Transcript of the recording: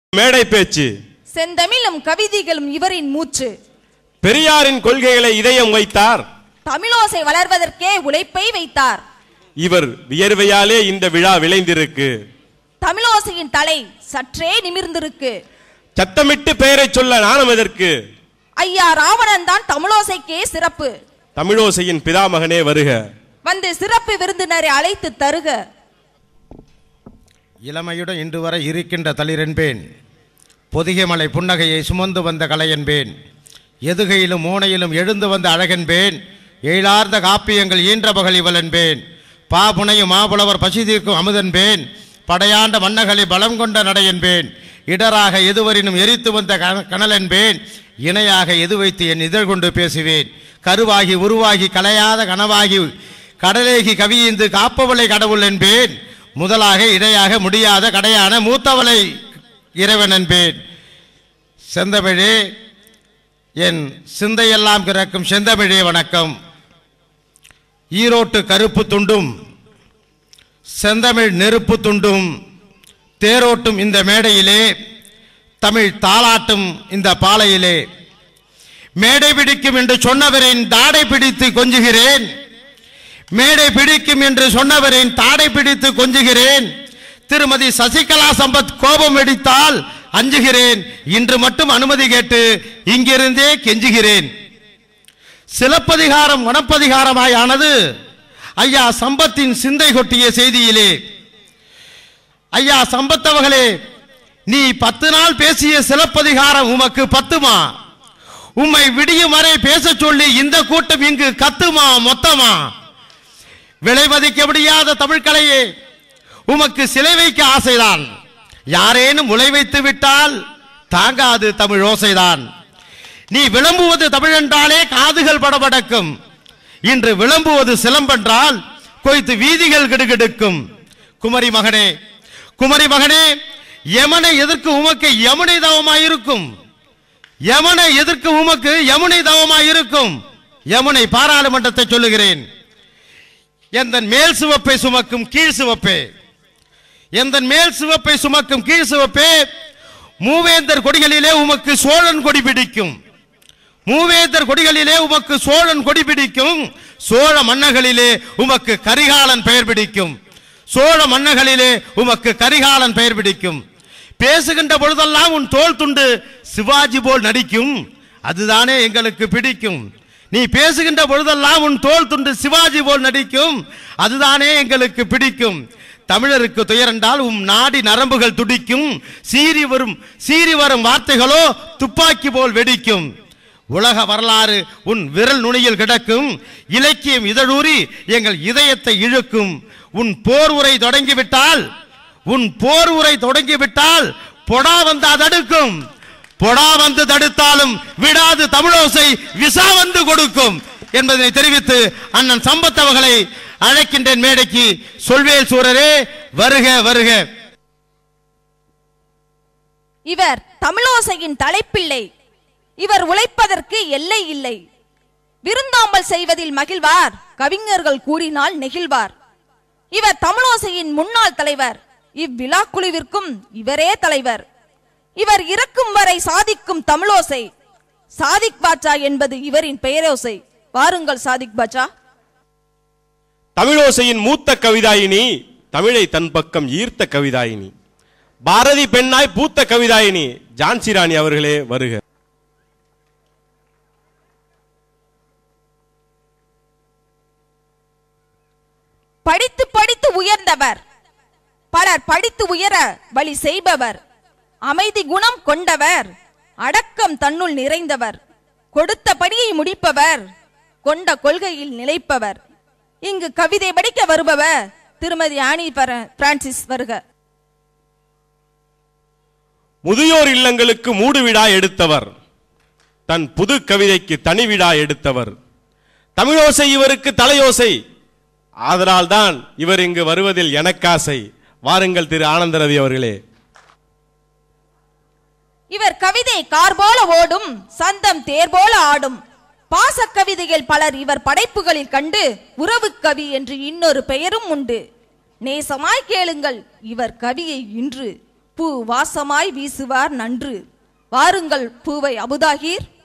மேடை பேச்சு செந்தமிழும் கவிதைகளும் இவரின் மூச்சு பெரியாரின் கொள்கைகளை இதயம் வைத்தார் தமிழோசை வளர்வதற்கே உழைப்பை வைத்தார் இவர் வியர்வையாலே இந்த விழா விளைந்திருக்கு தமிழோசையின் தலை சற்றே நிமிர்ந்திருக்கு சத்தமிட்டு பெயரை சொல்ல நாணம் எதற்கு ஐயா ராவணன் தான் தமிழோசைக்கே சிறப்பு தமிழோசையின் பிதாமகனே வருக வந்து சிறப்பு விருந்தினரை அழைத்து தருக இளமையுடன் இன்று வரை இருக்கின்ற தளிரென்பேன் பொதிகைமலை புன்னகையை சுமந்து வந்த கலையென்பேன் எதுகையிலும் மோனையிலும் எழுந்து வந்த அழகென்பேன் எழிலார்ந்த காப்பியங்கள் ஈன்ற பகல் இவளென்பேன் பாபுனையும் மாபுலவர் பசி தீர்க்கும் அமுதன்பேன் படையாண்ட மன்னகளை பலம் கொண்ட நடையென்பேன் இடராக எதுவரினும் எரித்து வந்த கன- கனலென்பேன் இணையாக எது வைத்து என் இதழ் கொண்டு பேசுவேன் கருவாகி உருவாகி கலையாத கனவாகி கடலேகி கவியந்து காப்பவளை கடவுள் என்பேன் முதலாக இடையாக முடியாத கடையான மூத்தவளை இறைவன் என்பேன் செந்தமிழே என் சிந்தையெல்லாம் கிறக்கும் செந்தமிழே வணக்கம் ஈரோட்டு கருப்பு துண்டும் செந்தமிழ் நெருப்பு துண்டும் தேரோட்டும் இந்த மேடையிலே தமிழ் தாளாட்டும் இந்த பாலையிலே மேடை பிடிக்கும் என்று சொன்னவரின் தாடை பிடித்து கொஞ்சுகிறேன் மேடை பிடிக்கும் என்று சொன்னவரின் தாடை பிடித்து கொஞ்சுகிறேன் திருமதி சசிகலா சம்பத் கோபம் வெடித்தால் அஞ்சுகிறேன் இன்று மட்டும் அனுமதி கேட்டு இங்கிருந்தே கெஞ்சுகிறேன் சிலப்பதிகாரம் வனப்பதிகாரமாய் ஆனது ஐயா சம்பத்தின் சிந்தை கொட்டிய செய்தியிலே ஐயா சம்பத் அவர்களே நீ பத்து நாள் பேசிய சிலப்பதிகாரம் உமக்கு பத்துமா உம்மை விடியும் வரை பேசச் சொல்லி இந்த கூட்டம் இங்கு கத்துமா மொத்தமா விலை மதிக்க முடியாத தமிழ்கலையே உமக்கு சிலை வைக்க ஆசைதான் யாரேனும் முளை வைத்து விட்டால் தாங்காது தமிழ் ஓசைதான் நீ விளம்புவது தமிழென்றாலே காதுகள் படபடக்கும் இன்று விளம்புவது சிலம்பென்றால் கொய்த்து வீதிகள் கிடுகிடுக்கும் குமரி மகனே குமரி மகனே யமனை எதிர்க்கு உமக்கு யமுனை தவமாயிருக்கும் யமனை எதிர்க்கு உமக்கு யமுனை தவமாயிருக்கும் யமுனை பாராளுமன்றத்தை சொல்லுகிறேன் எந்தன் மேல் சிவப்பை சுமக்கும் கீழ் சிவப்பே எந்தன் மேல் சிவப்பை சுமக்கும் கீழ் சிவப்பே மூவேந்தர் கொடிகளிலே உமக்கு சோழன் கொடி பிடிக்கும் மூவேந்தர் கொடிகளிலே உமக்கு சோழன் கொடி பிடிக்கும் சோழ மன்னர்களிலே உமக்கு கரிகாலன் பெயர் பிடிக்கும் சோழ மன்னர்களிலே உமக்கு கரிகாலன் பெயர் பிடிக்கும் பேசுகின்ற பொழுதெல்லாம் உன் தோல் துண்டு சிவாஜி போல் நடிக்கும் அதுதானே எங்களுக்கு பிடிக்கும் நீ பேசுகின்ற பொழுதெல்லாம் உன் தோல் துண்டு சிவாஜி போல் நடிக்கும் அதுதானே எங்களுக்கு பிடிக்கும் தமிழருக்கு துயரென்றால் உம் நாடி நரம்புகள் துடிக்கும் சீறி வரும் சீறி வரும் வார்த்தைகளோ துப்பாக்கி போல் வெடிக்கும் உலக வரலாறு உன் விரல் நுனியில் கிடக்கும் இலக்கியம் இதழூறி எங்கள் இதயத்தை இழுக்கும் உன் போர் உரை தொடங்கிவிட்டால் உன் போர் உரை தொடங்கிவிட்டால் பொடா வந்து அதடுக்கும் பொடா வந்து தடுத்தாலும் விடாது தமிழோசை விசா வந்து கொடுக்கும் என்பதனை தெரிவித்து அண்ணன் சம்பத் அவர்களை அழைக்கின்றேன் மேடைக்கு சொல்வேல் சூரரே வருக வருக இவர் தமிழோசையின் தலைப்பிள்ளை இவர் உழைப்பதற்கு எல்லை இல்லை விருந்தாம்பல் செய்வதில் மகிழ்வார் கவிஞர்கள் கூறினால் நெகிழ்வார் இவர் தமிழோசையின் முன்னாள் தலைவர் இவ்விழா குழுவிற்கும் இவரே தலைவர் இவர் இறக்கும் வரை சாதிக்கும் தமிழோசை சாதிக் பாட்சா என்பது இவரின் பெயரோசை வாருங்கள் சாதிக் பாட்சா தமிழோசையின் மூத்த கவிதாயினி தமிழை தன் பக்கம் ஈர்த்த கவிதாயினி பாரதி பெண்ணாய் பூத்த கவிதாயினி ஜான்சி ராணி அவர்களே வருக படித்து படித்து உயர்ந்தவர் பலர் படித்து உயர வழி செய்பவர் அமைதி குணம் கொண்டவர் அடக்கம் தன்னுள் நிறைந்தவர் கொடுத்த படியை முடிப்பவர் கொண்ட கொள்கையில் நிலைப்பவர் இங்கு கவிதை படிக்க வருபவர் திருமதி ஆனி பர- பிரான்சிஸ் வருக முதியோர் இல்லங்களுக்கு மூடு விழா எடுத்தவர் தன் புது கவிதைக்கு தனி விழா எடுத்தவர் தமிழோசை இவருக்கு தலையோசை ஆதலால் தான் இவர் இங்கு வருவதில் எனக்காசை வாருங்கள் திரு ஆனந்தரவி அவர்களே இவர் கவிதை கார் போல ஓடும் சந்தம் தேர் போல ஆடும் பாச கவிதைகள் பலர் இவர் படைப்புகளில் கண்டு உறவு கவி என்று இன்னொரு பெயரும் உண்டு நேசமாய் கேளுங்கள் இவர் கவியை இன்று பூ வாசமாய் வீசுவார் நன்று வாருங்கள் பூவை அபுதாகீர்